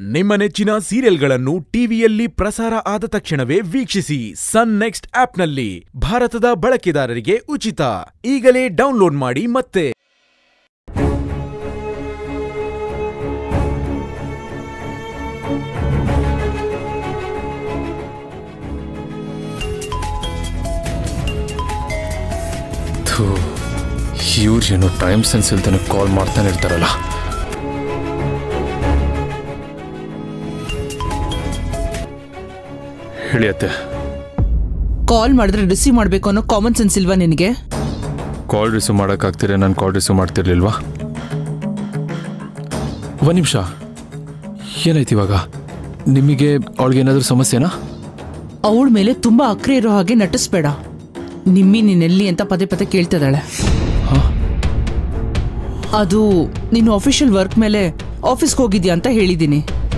ನಿಮ್ಮ ನೆಚ್ಚಿನ ಸೀರಿಯಲ್ಗಳನ್ನು ಟಿವಿಯಲ್ಲಿ ಪ್ರಸಾರ ಆದ ತಕ್ಷಣವೇ ವೀಕ್ಷಿಸಿ ಸನ್ ನೆಕ್ಸ್ಟ್ ಆಪ್ನಲ್ಲಿ ಭಾರತದ ಬಳಕೆದಾರರಿಗೆ ಉಚಿತ ಈಗಲೇ ಡೌನ್ಲೋಡ್ ಮಾಡಿ ಮತ್ತೆ ಥೂ ಇವ್ರು ಏನೋ ಟೈಮ್ ಸೆನ್ಸ್ ಇಲ್ತಾನೆ ಕಾಲ್ ಮಾಡ್ತಾನೆ ಇರ್ತಾರಲ್ಲ ಹೇಳಿ ಅತ್ತೆ ಕಾಲ್ ಮಾಡಿದ್ರೆ ರಿಸೀವ್ ಮಾಡಬೇಕು ಅನ್ನೋ ಕಾಮನ್ ಸೆನ್ಸ್ ಇಲ್ವಾ ನಿನಗೆ ಕಾಲ್ ರಿಸೀವ್ ಮಾಡೋಕ್ಕಾಗ್ತೀರ ನಾನು ಕಾಲ್ ರಿಸೀವ್ ಮಾಡ್ತಿರ್ಲಿಲ್ವಾ ಒಂದು ನಿಮಿಷ ಏನಾಯ್ತು ಇವಾಗ ನಿಮಗೆ ಅವಳಿಗೇನಾದ್ರೂ ಸಮಸ್ಯೆನಾ ಅವಳ ಮೇಲೆ ತುಂಬಾ ಅಕ್ರೆ ಇರೋ ಹಾಗೆ ನಟಿಸ್ಬೇಡ ನಿಮ್ಮಿ ನೀನೆಲ್ಲಿ ಅಂತ ಪದೇ ಪದೇ ಕೇಳ್ತಿದ್ದಾಳೆ ಹಾಂ ಅದು ನೀನು ಆಫಿಷಿಯಲ್ ವರ್ಕ್ ಮೇಲೆ ಆಫೀಸ್ಗೆ ಹೋಗಿದ್ಯಾ ಅಂತ ಹೇಳಿದ್ದೀನಿ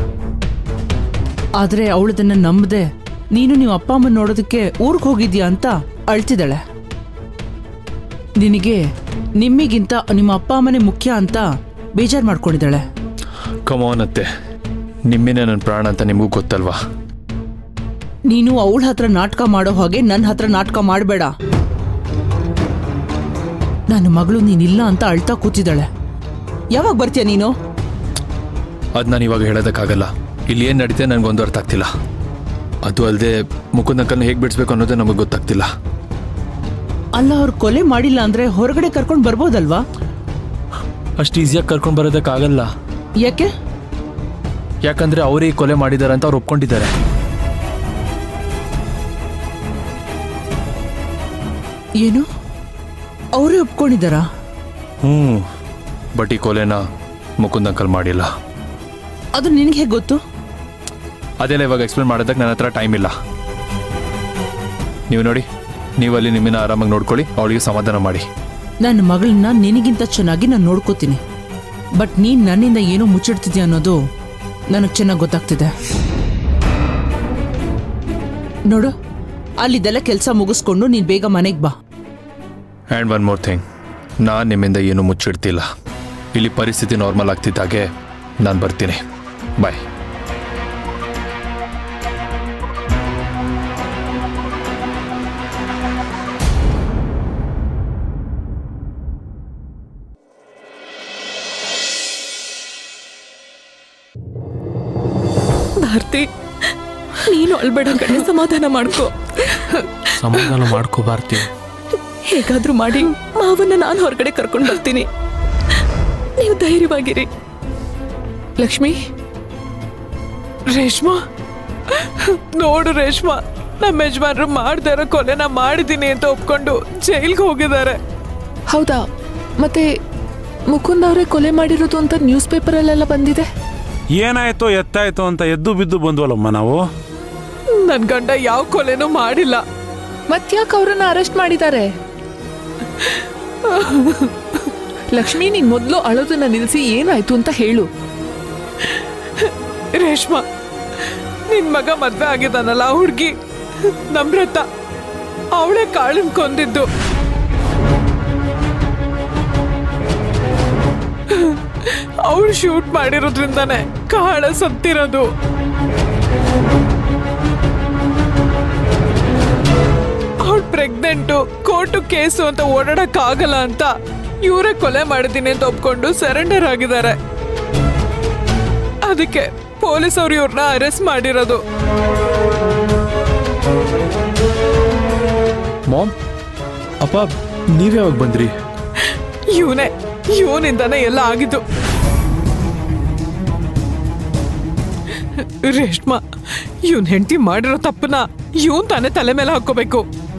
ಆದ್ರೆ ಅವಳದನ್ನ ನಂಬದೆ ನೀನು ನೀವು ಅಪ್ಪ ಅಮ್ಮನ ನೋಡೋದಕ್ಕೆ ಊರಿಗೆ ಹೋಗಿದ್ಯಾ ಅಂತ ಅಳ್ತಿದ್ದಾಳೆ ನಿನಗೆ ನಿಮ್ಮಿಗಿಂತ ನಿಮ್ಮ ಅಪ್ಪ ಅಮ್ಮನೇ ಮುಖ್ಯ ಅಂತ ಬೇಜಾರು ಮಾಡ್ಕೊಂಡಿದ್ದಾಳೆ ಕಮಾನ್ ಅತ್ತೆ ನಿಮ್ಮೇನೆ ನನ್ನ ಪ್ರಾಣ ಅಂತ ನಿಮಗೂ ಗೊತ್ತಲ್ವಾ ನೀನು ಅವಳ ಹತ್ರ ನಾಟಕ ಮಾಡೋ ಹಾಗೆ ನನ್ನ ಹತ್ರ ನಾಟಕ ಮಾಡಬೇಡ ನನ್ನ ಮಗಳು ನೀನಿಲ್ಲ ಅಂತ ಅಳ್ತಾ ಕೂತಿದ್ದಾಳೆ ಯಾವಾಗ ಬರ್ತೀಯ ನೀನು ಅದು ನಾನು ಇವಾಗ ಹೇಳೋದಕ್ಕಾಗಲ್ಲ ಇಲ್ಲಿ ಏನು ನಡೀತೆ ನನಗೊಂದು ಅರ್ಥ ಆಗ್ತಿಲ್ಲ ಅದು ಅಲ್ಲದೆ ಮುಕುಂದಕ್ಕನ್ನು ಹೇಗೆ ಬಿಡಿಸ್ಬೇಕು ಅನ್ನೋದೇ ನಮಗೆ ಗೊತ್ತಾಗ್ತಿಲ್ಲ ಅಲ್ಲ ಅವ್ರು ಕೊಲೆ ಮಾಡಿಲ್ಲ ಅಂದ್ರೆ ಹೊರಗಡೆ ಕರ್ಕೊಂಡು ಬರ್ಬೋದಲ್ವಾ ಅಷ್ಟು ಈಸಿಯಾಗಿ ಕರ್ಕೊಂಡು ಬರೋದಕ್ಕಾಗಲ್ಲ ಯಾಕೆ ಯಾಕಂದ್ರೆ ಅವರೇ ಈ ಕೊಲೆ ಮಾಡಿದ್ದಾರೆ ಅಂತ ಅವ್ರು ಒಪ್ಕೊಂಡಿದ್ದಾರೆ ಏನು ಅವರೇ ಒಪ್ಕೊಂಡಿದ್ದಾರಾ ಹ್ಞೂ ಬಟ್ ಈ ಕೊಲೆನ ಮುಕುಂದ್ ಅಂಕಲ್ ಮಾಡಿಲ್ಲ ಅದು ನಿನಗೆ ಹೇಗೆ ಗೊತ್ತು ಅದೆಲ್ಲ ಇವಾಗ ಎಕ್ಸ್ಪ್ಲೇನ್ ಮಾಡೋದಕ್ಕೆ ನನ್ನ ಹತ್ರ ಟೈಮ್ ಇಲ್ಲ ನೀವು ನೋಡಿ ನೀವು ಅಲ್ಲಿ ನಿಮ್ಮನ್ನ ಆರಾಮಾಗಿ ನೋಡ್ಕೊಳ್ಳಿ ಅವಳಿಗೆ ಸಮಾಧಾನ ಮಾಡಿ ನನ್ನ ಮಗಳನ್ನ ನಿನಗಿಂತ ಚೆನ್ನಾಗಿ ನಾನು ನೋಡ್ಕೋತೀನಿ ಬಟ್ ನೀನ್ ನನ್ನಿಂದ ಏನೋ ಮುಚ್ಚಿಡ್ತಿದ್ಯಾ ಅನ್ನೋದು ನನಗೆ ಚೆನ್ನಾಗಿ ಗೊತ್ತಾಗ್ತಿದೆ ನೋಡು ಅಲ್ಲಿದ್ದೆಲ್ಲ ಕೆಲಸ ಮುಗಿಸ್ಕೊಂಡು ನೀನ್ ಬೇಗ ಮನೆಗೆ ಬಾ ಆ್ಯಂಡ್ ಒನ್ ಮೋರ್ ಥಿಂಗ್ ನಾನು ನಿಮ್ಮಿಂದ ಏನು ಮುಚ್ಚಿಡ್ತಿಲ್ಲ ಇಲ್ಲಿ ಪರಿಸ್ಥಿತಿ ನಾರ್ಮಲ್ ಆಗ್ತಿದ್ದಾಗೆ ನಾನು ಬರ್ತೀನಿ ಬಾಯ್ ಭಾರತಿ ನೀನು ಅಳ್ಬೇಡ ಕಡೆ ಸಮಾಧಾನ ಮಾಡ್ಕೋ ಸಮಾಧಾನ ಮಾಡ್ಕೋ ಭಾರತಿ ಹೇಗಾದ್ರೂ ಮಾಡಿ ಮಾವನ್ನ ನಾನು ಹೊರಗಡೆ ಕರ್ಕೊಂಡು ಬರ್ತೀನಿ ನೀವು ಧೈರ್ಯವಾಗಿರಿ ಲಕ್ಷ್ಮಿ ರೇಷ್ಮಾ ನೋಡು ರೇಷ್ಮಾ ನಮ್ಮ ಯಜಮಾನ್ರು ಮಾಡ್ದಾರ ಕೊಲೆನ ಮಾಡಿದ್ದೀನಿ ಅಂತ ಒಪ್ಕೊಂಡು ಜೈಲ್ಗೆ ಹೋಗಿದ್ದಾರೆ ಹೌದಾ ಮತ್ತೆ ಮುಕುಂದ್ ಅವರೇ ಕೊಲೆ ಮಾಡಿರೋದು ಅಂತ ನ್ಯೂಸ್ ಪೇಪರಲ್ಲೆಲ್ಲ ಬಂದಿದೆ ಏನಾಯ್ತೋ ಎತ್ತಾಯ್ತೋ ಅಂತ ಎದ್ದು ಬಿದ್ದು ಬಂದ್ವಲ್ಲಮ್ಮ ನಾವು ನನ್ ಗಂಡ ಯಾವ ಕೊಲೆನೂ ಮಾಡಿಲ್ಲ ಮತ್ಯಾಕೆ ಅವ್ರನ್ನ ಅರೆಸ್ಟ್ ಮಾಡಿದ್ದಾರೆ ಲಕ್ಷ್ಮಿ ನೀನ್ ಮೊದ್ಲು ಅಳೋದನ್ನ ನಿಲ್ಸಿ ಏನಾಯ್ತು ಅಂತ ಹೇಳು ರೇಷ್ಮಾ ನಿನ್ ಮಗ ಮದ್ವೆ ಆಗಿದ್ದಾನಲ್ಲ ಆ ಹುಡ್ಗಿ ನಮ್ರತ ಅವಳೇ ಕಾಳನ್ ಕೊಂದಿದ್ದು ಅವಳು ಶೂಟ್ ಮಾಡಿರೋದ್ರಿಂದಾನೆ ಕಾಳ ಸತ್ತಿರೋದು ಅವಳು ಪ್ರೆಗ್ನೆಂಟು ಕೋರ್ಟು ಕೇಸು ಅಂತ ಓಡಾಡಕ್ ಆಗಲ್ಲ ಅಂತ ಇವರೇ ಕೊಲೆ ಮಾಡಿದ್ದೀನಿ ಅಂತ ಒಪ್ಕೊಂಡು ಸರೆಂಡರ್ ಆಗಿದ್ದಾರೆ ಅದಕ್ಕೆ ಪೊಲೀಸ್ ಅವ್ರು ಇವ್ರನ್ನ ಅರೆಸ್ಟ್ ಮಾಡಿರೋದು ಮಾಮ್ ಅಪ್ಪ ನೀವ್ ಯಾವಾಗ ಬಂದ್ರಿ ಇವನೇ ಇವನಿಂದಾನೆ ಎಲ್ಲ ಆಗಿದ್ದು ರೇಷ್ಮಾ ಇವನ್ ಹೆಂಡತಿ ಮಾಡಿರೋ ತಪ್ಪನ ಇವನ್ ತಾನೇ ತಲೆ ಮೇಲೆ ಹಾಕೋಬೇಕು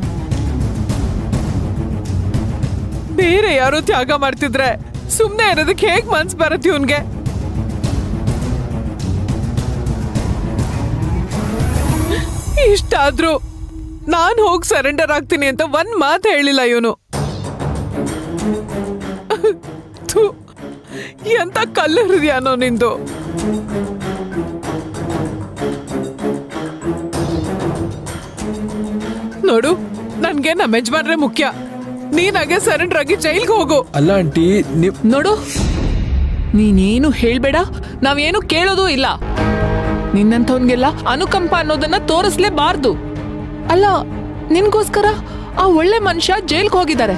ಬೇರೆ ಯಾರೋ ತ್ಯಾಗ ಮಾಡ್ತಿದ್ರೆ ಸುಮ್ನೆ ಇರೋದಕ್ಕೆ ಹೇಗ್ ಮನ್ಸ್ ಬರತ್ತೆ ಇವನ್ಗೆ ಇಷ್ಟಾದ್ರೂ ನಾನ್ ಹೋಗಿ ಸರೆಂಡರ್ ಆಗ್ತೀನಿ ಅಂತ ಒಂದ್ ಮಾತು ಹೇಳಿಲ್ಲ ಇವನು ಥು, ಎಂತ ಕಲ್ಲು ಹೃದಯನೋ ನಿಂದು ನೋಡು ನನ್ಗೆ ನಮ್ಮ ಯಜಮಾನ್ರೆ ಮುಖ್ಯ ನೀನಾಗೆ ಸರೆಂಡರ್ ಆಗಿ ಜೈಲ್ಗೆ ಹೋಗು ಅಲ್ಲ ಆಂಟಿ ನೀವು ನೋಡು ನೀನೇನು ಹೇಳ್ಬೇಡ ನಾವೇನು ಕೇಳೋದೂ ಇಲ್ಲ ನಿನ್ನಂಥವನ್ಗೆಲ್ಲ ಅನುಕಂಪ ಅನ್ನೋದನ್ನ ತೋರಿಸ್ಲೇಬಾರ್ದು ಅಲ್ಲ ನಿನ್ಗೋಸ್ಕರ ಆ ಒಳ್ಳೆ ಮನುಷ್ಯ ಜೈಲ್ಗೆ ಹೋಗಿದ್ದಾರೆ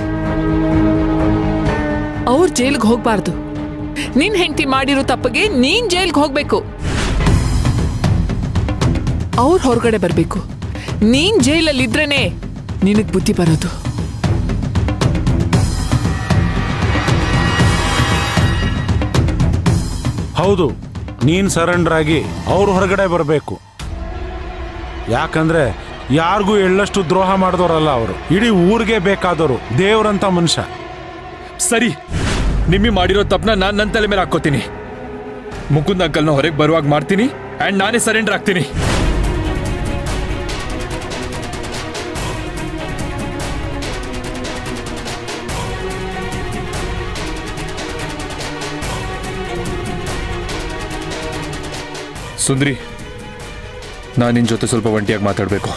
ಅವ್ರು ಜೈಲ್ಗೆ ಹೋಗ್ಬಾರ್ದು ನಿನ್ ಹೆಂಡತಿ ಮಾಡಿರೋ ತಪ್ಪಿಗೆ ನೀನ್ ಜೈಲ್ಗೆ ಹೋಗ್ಬೇಕು ಅವ್ರು ಹೊರಗಡೆ ಬರ್ಬೇಕು ನೀನ್ ಜೈಲಲ್ಲಿ ಇದ್ರೇನೆ ನಿನಗ್ ಬುದ್ಧಿ ಬರೋದು ಹೌದು ನೀನ್ ಸರೆಂಡರ್ ಆಗಿ ಅವ್ರು ಹೊರಗಡೆ ಬರಬೇಕು ಯಾಕಂದ್ರೆ ಯಾರಿಗೂ ಎಳ್ಳಷ್ಟು ದ್ರೋಹ ಮಾಡಿದವರಲ್ಲ ಅವರು ಇಡೀ ಊರಿಗೆ ಬೇಕಾದವರು ದೇವ್ರಂತ ಮನುಷ್ಯ ಸರಿ ನಿಮ್ಮಿ ಮಾಡಿರೋ ತಪ್ಪನ್ನ ನಾನು ನನ್ನ ತಲೆ ಮೇಲೆ ಹಾಕೋತೀನಿ ಮುಕುಂದ್ ಅಂಕಲ್ನ ಹೊರಗೆ ಬರುವಾಗ ಮಾಡ್ತೀನಿ ಆ್ಯಂಡ್ ನಾನೇ ಸರೆಂಡರ್ ಆಗ್ತೀನಿ ಸುಂದ್ರಿ ನಾನು ನಿನ್ನ ಜೊತೆ ಸ್ವಲ್ಪ ಒಂಟಿಯಾಗಿ ಮಾತಾಡಬೇಕು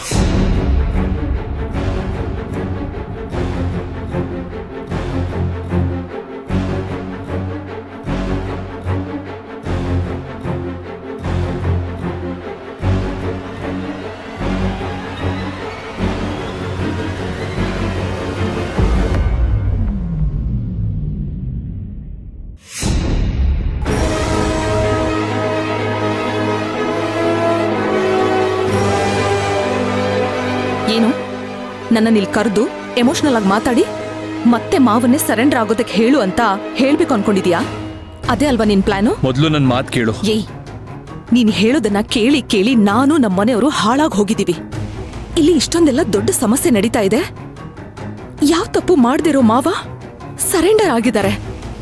ಏನು ನನ್ನನ್ನು ಇಲ್ಲಿ ಕರೆದು ಎಮೋಷನಲ್ ಆಗಿ ಮಾತಾಡಿ ಮತ್ತೆ ಮಾವನ್ನೇ ಸರೆಂಡರ್ ಆಗೋದಕ್ಕೆ ಹೇಳು ಅಂತ ಹೇಳ್ಬೇಕು ಅನ್ಕೊಂಡಿದ್ಯಾ ಅದೇ ಅಲ್ವಾ ನಿನ್ ಪ್ಲಾನು ಮೊದಲು ನನ್ನ ಮಾತು ಕೇಳು ಏಯ್ ನೀನ್ ಹೇಳೋದನ್ನ ಕೇಳಿ ಕೇಳಿ ನಾನು ನಮ್ಮ ಮನೆಯವರು ಹಾಳಾಗ್ ಹೋಗಿದೀವಿ ಇಲ್ಲಿ ಇಷ್ಟೊಂದೆಲ್ಲ ದೊಡ್ಡ ಸಮಸ್ಯೆ ನಡೀತಾ ಇದೆ ಯಾವ ತಪ್ಪು ಮಾಡ್ದಿರೋ ಮಾವ ಸರೆಂಡರ್ ಆಗಿದ್ದಾರೆ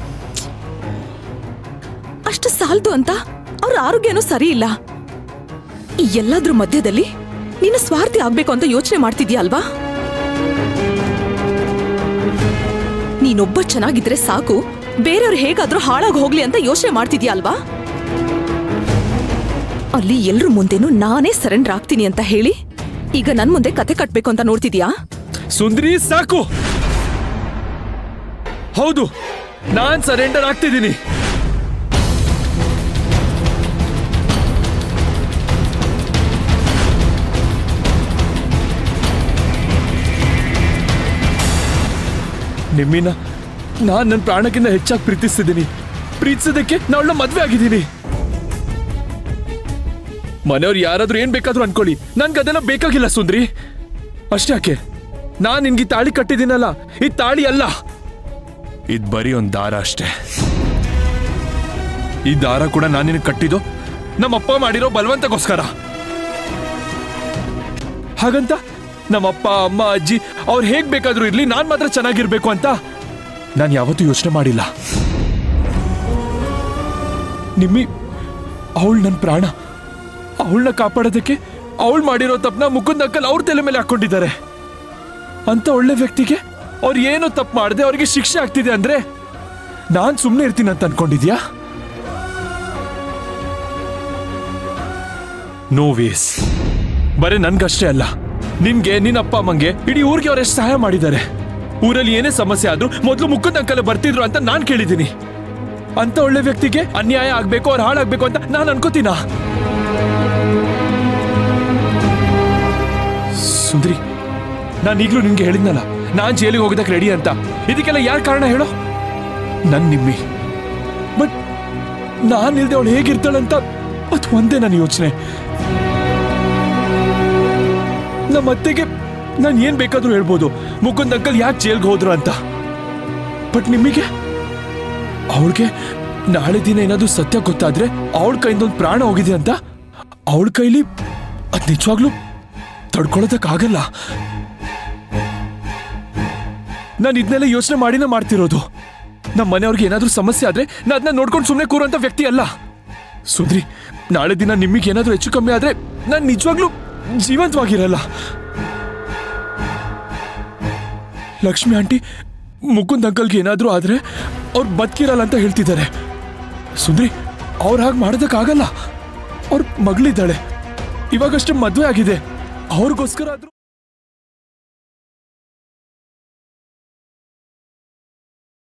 ಅಷ್ಟು ಸಾಲ್ತು ಅಂತ ಅವ್ರ ಆರೋಗ್ಯನೂ ಸರಿ ಇಲ್ಲ ಈ ಎಲ್ಲದ್ರ ಮಧ್ಯದಲ್ಲಿ ನೀನು ಸ್ವಾರ್ಥಿ ಆಗ್ಬೇಕು ಅಂತ ಯೋಚನೆ ಮಾಡ್ತಿದ್ಯಾ ಅಲ್ವಾ ನೀನೊಬ್ಬ ಚೆನ್ನಾಗಿದ್ರೆ ಸಾಕು ಬೇರೆಯವ್ರು ಹೇಗಾದ್ರೂ ಹಾಳಾಗಿ ಹೋಗ್ಲಿ ಅಂತ ಯೋಚನೆ ಮಾಡ್ತಿದ್ಯಾ ಅಲ್ವಾ ಅಲ್ಲಿ ಎಲ್ರ ಮುಂದೆನೂ ನಾನೇ ಸರೆಂಡರ್ ಆಗ್ತೀನಿ ಅಂತ ಹೇಳಿ ಈಗ ನನ್ ಮುಂದೆ ಕತೆ ಕಟ್ಬೇಕು ಅಂತ ನೋಡ್ತಿದ್ಯಾ ಸುಂದ್ರಿ ಸಾಕು ಹೌದು ನಾನ್ ಸರೆಂಡರ್ ಆಗ್ತಿದ್ದೀನಿ ನಿಮ್ಮಿನ ನಾನ್ ನನ್ನ ಪ್ರಾಣಕ್ಕಿಂತ ಹೆಚ್ಚಾಗಿ ಪ್ರೀತಿಸ್ತಿದ್ದೀನಿ ಪ್ರೀತಿಸೋದಕ್ಕೆ ನಾವಳ ಮದ್ವೆ ಆಗಿದ್ದೀನಿ ಮನೆಯವ್ರು ಯಾರಾದ್ರೂ ಏನ್ ಬೇಕಾದ್ರೂ ಅನ್ಕೊಳ್ಳಿ ನನ್ಗೆ ಅದೆಲ್ಲ ಬೇಕಾಗಿಲ್ಲ ಸುಂದ್ರಿ ಅಷ್ಟೇ ಯಾಕೆ ನಾನ್ ನಿನ್ಗೆ ಈ ತಾಳಿ ಕಟ್ಟಿದ್ದೀನಲ್ಲ ಈ ತಾಳಿ ಅಲ್ಲ ಇದ್ ಬರೀ ಒಂದ್ ದಾರ ಅಷ್ಟೇ ಈ ದಾರ ಕೂಡ ನಾನು ನಿನಗೆ ಕಟ್ಟಿದ್ದು ನಮ್ಮಪ್ಪ ಮಾಡಿರೋ ಬಲವಂತಗೋಸ್ಕರ ಹಾಗಂತ ನಮ್ಮಪ್ಪ ಅಮ್ಮ ಅಜ್ಜಿ ಅವ್ರು ಹೇಗ್ ಬೇಕಾದ್ರೂ ಇರ್ಲಿ ನಾನ್ ಮಾತ್ರ ಚೆನ್ನಾಗಿರ್ಬೇಕು ಅಂತ ನಾನು ಯಾವತ್ತೂ ಯೋಚನೆ ಮಾಡಿಲ್ಲ ನಿಮ್ಮಿ ಅವಳು ನನ್ನ ಪ್ರಾಣ ಅವಳನ್ನ ಕಾಪಾಡೋದಕ್ಕೆ ಅವಳು ಮಾಡಿರೋ ತಪ್ಪನ ಮುಕುಂದ್ ಅಂಕಲ್ ಅವ್ರ ತಲೆ ಮೇಲೆ ಹಾಕೊಂಡಿದ್ದಾರೆ ಅಂತ ಒಳ್ಳೆ ವ್ಯಕ್ತಿಗೆ ಅವ್ರು ಏನೋ ತಪ್ಪು ಮಾಡದೆ ಅವ್ರಿಗೆ ಶಿಕ್ಷೆ ಆಗ್ತಿದೆ ಅಂದ್ರೆ ನಾನ್ ಸುಮ್ಮನೆ ಇರ್ತೀನಿ ಅಂತ ಅನ್ಕೊಂಡಿದ್ಯಾ ನೋ ವೇಸ್ ಬರೀ ನನ್ಗಷ್ಟೇ ಅಲ್ಲ ನಿನ್ಗೆ ನಿನ್ನ ಅಪ್ಪ ಅಮ್ಮಂಗೆ ಇಡೀ ಊರಿಗೆ ಅವ್ರು ಎಷ್ಟು ಸಹಾಯ ಮಾಡಿದ್ದಾರೆ ಊರಲ್ಲಿ ಏನೇ ಸಮಸ್ಯೆ ಆದ್ರೂ ಮೊದಲು ಮುಖದ ಅಂಕಲ್ ಬರ್ತಿದ್ರು ಅಂತ ನಾನ್ ಕೇಳಿದ್ದೀನಿ ಅಂತ ಒಳ್ಳೆ ವ್ಯಕ್ತಿಗೆ ಅನ್ಯಾಯ ಆಗ್ಬೇಕು ಅವ್ರು ಹಾಳಾಗ್ಬೇಕು ಅಂತ ನಾನು ಅನ್ಕೋತೀನ ಸುಂದ್ರಿ ನಾನು ಈಗಲೂ ನಿನ್ಗೆ ಹೇಳಿದ್ನಲ್ಲ ನಾನ್ ಜೈಲಿಗೆ ಹೋಗೋದಕ್ಕೆ ರೆಡಿ ಅಂತ ಇದಕ್ಕೆಲ್ಲ ಯಾರ ಕಾರಣ ಹೇಳೋ ನನ್ ನಿಮ್ಮಿ ಬಟ್ ನಾನ್ ಇಲ್ದೆ ಅವಳು ಹೇಗಿರ್ತಾಳಂತ ಅದು ಒಂದೇ ನನ್ನ ಯೋಚನೆ ನಮ್ಮ ಅತ್ತೆಗೆ ನಾನು ಏನ್ ಬೇಕಾದ್ರೂ ಹೇಳ್ಬೋದು ಮುಕುಂದ್ ಅಂಕಲ್ ಯಾಕೆ ಜೈಲ್ಗೆ ಹೋದ್ರು ಅಂತ ಬಟ್ ನಿಮಗೆ ಅವಳಿಗೆ ನಾಳೆ ದಿನ ಏನಾದ್ರೂ ಸತ್ಯ ಗೊತ್ತಾದ್ರೆ ಅವಳ ಕೈಯಿಂದ ಒಂದು ಪ್ರಾಣ ಹೋಗಿದೆ ಅಂತ ಅವಳ ಕೈಲಿ ಅದ್ ನಿಜವಾಗ್ಲೂ ತಡ್ಕೊಳ್ಳೋದಕ್ಕಾಗಲ್ಲ ನಾನು ಇದನ್ನೆಲ್ಲ ಯೋಚನೆ ಮಾಡಿನೇ ಮಾಡ್ತಿರೋದು ನಮ್ಮ ಮನೆಯವ್ರಿಗೆ ಏನಾದ್ರೂ ಸಮಸ್ಯೆ ಆದ್ರೆ ನಾನು ಅದನ್ನ ನೋಡ್ಕೊಂಡು ಸುಮ್ಮನೆ ಕೂರುವಂತ ವ್ಯಕ್ತಿ ಅಲ್ಲ ಸುದ್ರಿ ನಾಳೆ ದಿನ ನಿಮಗೆ ಏನಾದ್ರೂ ಹೆಚ್ಚು ಕಮ್ಮಿ ಆದ್ರೆ ನಾನು ನಿಜವಾಗ್ಲೂ ಜೀವಂತವಾಗಿರಲ್ಲ ಲಕ್ಷ್ಮಿ ಆಂಟಿ ಮುಕುಂದ್ ಅಂಕಲ್ಗೆ ಏನಾದ್ರೂ ಆದ್ರೆ ಅವ್ರು ಬದುಕಿರಲ್ಲ ಅಂತ ಹೇಳ್ತಿದ್ದಾರೆ ಸುಂದ್ರಿ ಅವ್ರು ಹಾಗೆ ಮಾಡೋದಕ್ಕಾಗಲ್ಲ ಅವ್ರ ಮಗಳಿದ್ದಾಳೆ ಇವಾಗಷ್ಟೇ ಮದುವೆ ಆಗಿದೆ ಅವ್ರಿಗೋಸ್ಕರ ಆದ್ರೂ